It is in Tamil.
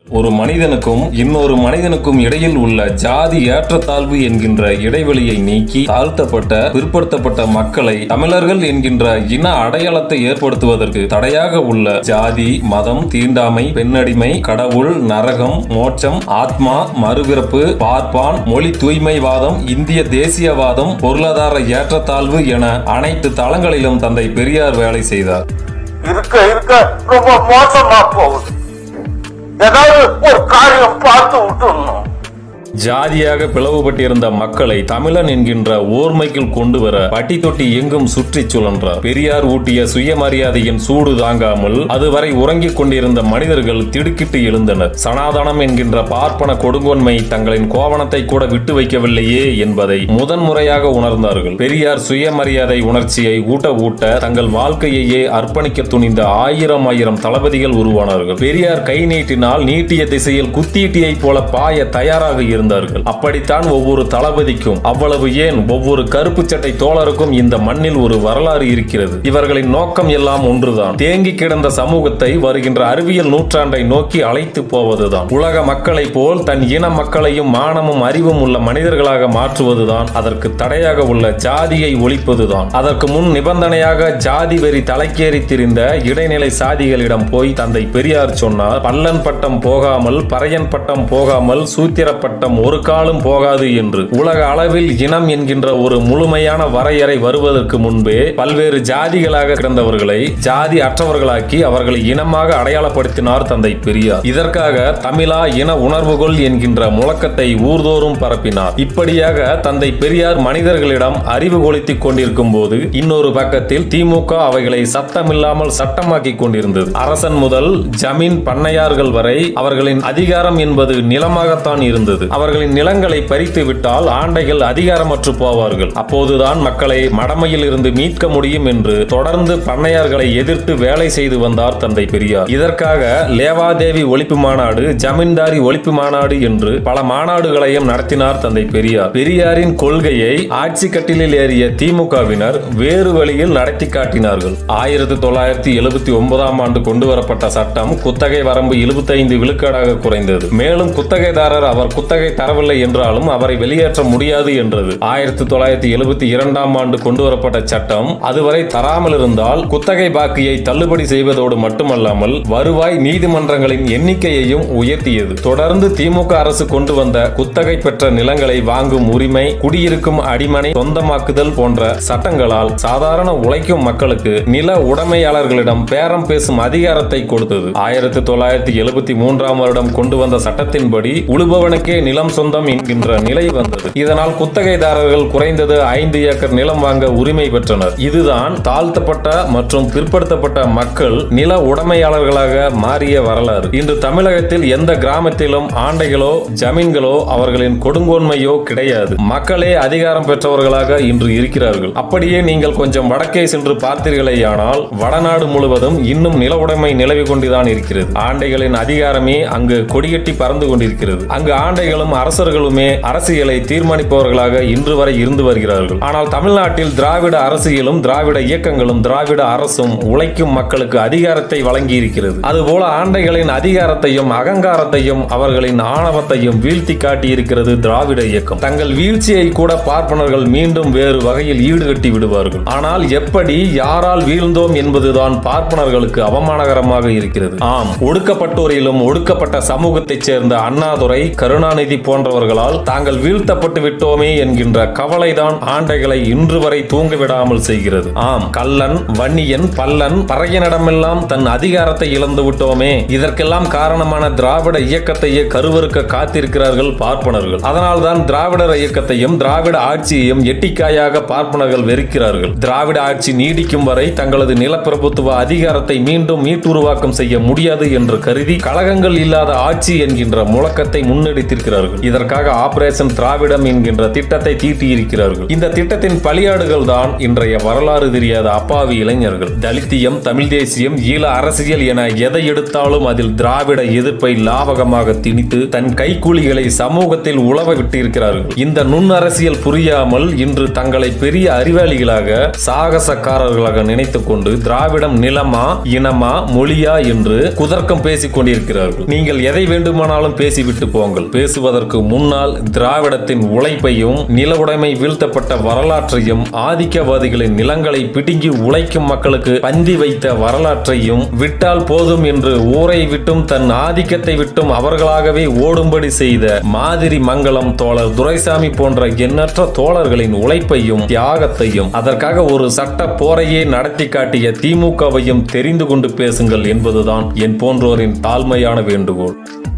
ஒரு மனிதனுக்கும் இன்னொரு மனிதனுக்கும் இடையில் உள்ள ஜாதி ஏற்றத்தாழ்வு என்கின்ற இடைவெளியை நீக்கி தாழ்த்தப்பட்ட பிற்படுத்தப்பட்ட மக்களை தமிழர்கள் என்கின்ற இன அடையாளத்தை ஏற்படுத்துவதற்கு தடையாக உள்ள ஜாதி மதம் தீண்டாமை பெண்ணடிமை கடவுள் நரகம் மோட்சம் ஆத்மா மறுபிறப்பு பார்ப்பான் மொழி தூய்மைவாதம் இந்திய தேசியவாதம் பொருளாதார ஏற்றத்தாழ்வு என அனைத்து தளங்களிலும் தந்தை பெரியார் வேலை செய்தார் இருக்க இருக்க ரொம்ப மோசமா போகுது ஏதாவது ஒரு காரியம் பார்த்து விட்டுடணும் ஜாதியாக பிளவுபட்டிருந்த மக்களை தமிழன் என்கின்ற ஓர்மைக்குள் கொண்டு வர பட்டி தொட்டி எங்கும் சுற்றி சுழன்றார் பெரியார் ஊட்டிய சுயமரியாதையின் சூடு தாங்காமல் அதுவரை உறங்கிக் கொண்டிருந்த மனிதர்கள் திடுக்கிட்டு எழுந்தனர் சனாதனம் என்கின்ற பார்ப்பன கொடுங்கோன்மை தங்களின் கோவணத்தை கூட விட்டு வைக்கவில்லையே என்பதை முதன்முறையாக உணர்ந்தார்கள் பெரியார் சுயமரியாதை உணர்ச்சியை ஊட்ட ஊட்ட தங்கள் வாழ்க்கையையே அர்ப்பணிக்க துணிந்த ஆயிரம் ஆயிரம் தளபதிகள் உருவானார்கள் பெரியார் கை நீட்டினால் நீட்டிய திசையில் குத்தீட்டியைப் போல பாய தயாராக இருந்தார்கள் அப்படித்தான் ஒவ்வொரு தளபதிக்கும் அவ்வளவு ஏன் ஒவ்வொரு கருப்பு சட்டை தோழருக்கும் இந்த மண்ணில் ஒரு வரலாறு இருக்கிறது இவர்களின் நோக்கம் எல்லாம் ஒன்றுதான் தேங்கி கிடந்த சமூகத்தை வருகின்ற அறிவியல் நூற்றாண்டை நோக்கி அழைத்து போவதுதான் உலக மக்களை போல் தன் இன மக்களையும் மானமும் அறிவும் உள்ள மனிதர்களாக மாற்றுவதுதான் அதற்கு தடையாக உள்ள ஜாதியை ஒழிப்பதுதான் அதற்கு முன் நிபந்தனையாக ஜாதி வெறி தலைக்கேறி திரிந்த இடைநிலை சாதிகளிடம் போய் தந்தை பெரியார் சொன்னார் பல்லன் பட்டம் போகாமல் பறையன் பட்டம் போகாமல் சூத்திர பட்டம் ஒரு காலும் போகாது என்று உலக அளவில் இனம் என்கின்ற ஒரு முழுமையான வரையறை வருவதற்கு முன்பே பல்வேறு ஜாதிகளாக கிடந்தவர்களை ஜாதி அற்றவர்களாக்கி அவர்களை இனமாக அடையாளப்படுத்தினார் தந்தை பெரியார் இதற்காக தமிழா இன உணர்வுகள் என்கின்ற முழக்கத்தை ஊர்தோறும் பரப்பினார் இப்படியாக தந்தை பெரியார் மனிதர்களிடம் அறிவு கொளுத்திக் கொண்டிருக்கும் போது இன்னொரு பக்கத்தில் திமுக அவைகளை சத்தமில்லாமல் சட்டமாக்கி கொண்டிருந்தது அரசன் முதல் ஜமீன் பண்ணையார்கள் வரை அவர்களின் அதிகாரம் என்பது நிலமாகத்தான் இருந்தது அவர்களின் நிலங்களை பறித்து விட்டால் ஆண்டைகள் அதிகாரமற்று போவார்கள் அப்போதுதான் மக்களை மடமையில் இருந்து மீட்க முடியும் என்று தொடர்ந்து பண்ணையார்களை எதிர்த்து வேலை செய்து வந்தார் தந்தை பெரியார் இதற்காக லேவாதேவி ஒழிப்பு மாநாடு ஜமீன்தாரி ஒழிப்பு மாநாடு என்று பல மாநாடுகளையும் நடத்தினார் தந்தை பெரியார் பெரியாரின் கொள்கையை ஆட்சி கட்டிலில் ஏறிய திமுகவினர் வேறு வழியில் நடத்தி காட்டினார்கள் ஆயிரத்தி தொள்ளாயிரத்தி எழுபத்தி ஒன்பதாம் ஆண்டு கொண்டு வரப்பட்ட சட்டம் குத்தகை வரம்பு 75 விழுக்காடாக குறைந்தது மேலும் குத்தகைதாரர் அவர் குத்தகை தரவில்லை என்றாலும் அவரை வெளியேற்ற முடியாது என்றது ஆயிரத்தி தொள்ளாயிரத்தி எழுபத்தி இரண்டாம் ஆண்டு கொண்டு வரப்பட்ட சட்டம் அதுவரை தராமல் இருந்தால் குத்தகை பாக்கியை தள்ளுபடி செய்வதோடு மட்டுமல்லாமல் வருவாய் நீதிமன்றங்களின் எண்ணிக்கையையும் உயர்த்தியது தொடர்ந்து திமுக அரசு கொண்டு வந்த குத்தகை பெற்ற நிலங்களை வாங்கும் உரிமை குடியிருக்கும் அடிமனை சொந்தமாக்குதல் போன்ற சட்டங்களால் சாதாரண உழைக்கும் மக்களுக்கு நில உடைமையாளர்களிடம் பேரம் பேசும் அதிகாரத்தை கொடுத்தது ஆயிரத்தி தொள்ளாயிரத்தி எழுபத்தி மூன்றாம் வருடம் கொண்டு வந்த சட்டத்தின்படி உழுபவனுக்கே நிலம் சொந்தம் என்கின்ற நிலை வந்தது இதனால் குத்தகைதாரர்கள் குறைந்தது ஐந்து ஏக்கர் நிலம் வாங்க உரிமை பெற்றனர் இதுதான் தாழ்த்தப்பட்ட மற்றும் பிற்படுத்தப்பட்ட மக்கள் நில உடைமையாளர்களாக மாறிய வரலாறு இன்று தமிழகத்தில் எந்த கிராமத்திலும் ஆண்டைகளோ ஜமீன்களோ அவர்களின் கொடுங்கோன்மையோ கிடையாது மக்களே அதிகாரம் பெற்றவர்களாக இன்று இருக்கிறார்கள் அப்படியே நீங்கள் கொஞ்சம் வடக்கே சென்று பார்த்தீர்களேயானால் வடநாடு முழுவதும் இன்னும் நில உடைமை நிலவி கொண்டுதான் இருக்கிறது ஆண்டைகளின் அதிகாரமே அங்கு கொடிகட்டி பறந்து கொண்டிருக்கிறது அங்கு ஆண்டைகளும் அரசர்களுமே அரசியலை தீர்மானிப்பவர்களாக இன்று வரை இருந்து வருகிறார்கள் ஆனால் தமிழ்நாட்டில் திராவிட அரசியலும் திராவிட இயக்கங்களும் திராவிட அரசும் உழைக்கும் மக்களுக்கு அதிகாரத்தை வழங்கி இருக்கிறது அதுபோல ஆண்டைகளின் அதிகாரத்தையும் அகங்காரத்தையும் அவர்களின் ஆணவத்தையும் வீழ்த்தி காட்டியிருக்கிறது திராவிட இயக்கம் தங்கள் வீழ்ச்சியை கூட பார்ப்பனர்கள் மீண்டும் வேறு வகையில் ஈடுகட்டி விடுவார்கள் ஆனால் எப்படி யாரால் வீழ்ந்தோம் என்பதுதான் பார்ப்பனர்களுக்கு அவமானகரமாக இருக்கிறது ஆம் ஒடுக்கப்பட்டோரிலும் ஒடுக்கப்பட்ட சமூகத்தைச் சேர்ந்த அண்ணாதுரை கருணாநிதி போன்றவர்களால் தாங்கள் வீழ்த்தப்பட்டு விட்டோமே என்கின்ற கவலைதான் ஆண்டைகளை இன்று வரை தூங்க விடாமல் செய்கிறது ஆம் கள்ளன் வன்னியன் பல்லன் பறையனிடமெல்லாம் தன் அதிகாரத்தை இழந்து விட்டோமே இதற்கெல்லாம் காரணமான திராவிட இயக்கத்தையே கருவறுக்க காத்திருக்கிறார்கள் பார்ப்பனர்கள் அதனால்தான் திராவிடர் இயக்கத்தையும் திராவிட ஆட்சியையும் எட்டிக்காயாக பார்ப்பனர்கள் வெறுக்கிறார்கள் திராவிட ஆட்சி நீடிக்கும் வரை தங்களது நிலப்பிரபுத்துவ அதிகாரத்தை மீண்டும் மீட்டுருவாக்கம் செய்ய முடியாது என்று கருதி கழகங்கள் இல்லாத ஆட்சி என்கின்ற முழக்கத்தை முன்னெடுத்திருக்கிறார்கள் இருக்கிறார்கள் இதற்காக ஆபரேஷன் திராவிடம் என்கின்ற திட்டத்தை தீட்டியிருக்கிறார்கள் இந்த திட்டத்தின் பலியாடுகள் தான் இன்றைய வரலாறு தெரியாத அப்பாவி இளைஞர்கள் தலித்தியம் தமிழ் தேசியம் ஈழ அரசியல் என எதை எடுத்தாலும் அதில் திராவிட எதிர்ப்பை லாவகமாக திணித்து தன் கைக்கூலிகளை சமூகத்தில் உழவ விட்டிருக்கிறார்கள் இந்த நுண் அரசியல் புரியாமல் இன்று தங்களை பெரிய அறிவாளிகளாக சாகசக்காரர்களாக நினைத்துக் கொண்டு திராவிடம் நிலமா இனமா மொழியா என்று குதர்க்கம் பேசிக் கொண்டிருக்கிறார்கள் நீங்கள் எதை வேண்டுமானாலும் பேசிவிட்டு போங்கள் பேசுவதற்கு முன்னால் திராவிடத்தின் உழைப்பையும் நில உடைமை வீழ்த்தப்பட்ட வரலாற்றையும் ஆதிக்கவாதிகளின் நிலங்களை பிடுங்கி உழைக்கும் மக்களுக்கு பந்தி வைத்த வரலாற்றையும் விட்டால் போதும் என்று ஊரை விட்டும் தன் ஆதிக்கத்தை விட்டும் அவர்களாகவே ஓடும்படி செய்த மாதிரி மங்கலம் தோழர் துரைசாமி போன்ற எண்ணற்ற தோழர்களின் உழைப்பையும் தியாகத்தையும் அதற்காக ஒரு சட்ட போரையே நடத்தி காட்டிய திமுகவையும் தெரிந்து கொண்டு பேசுங்கள் என்பதுதான் என் போன்றோரின் தாழ்மையான வேண்டுகோள்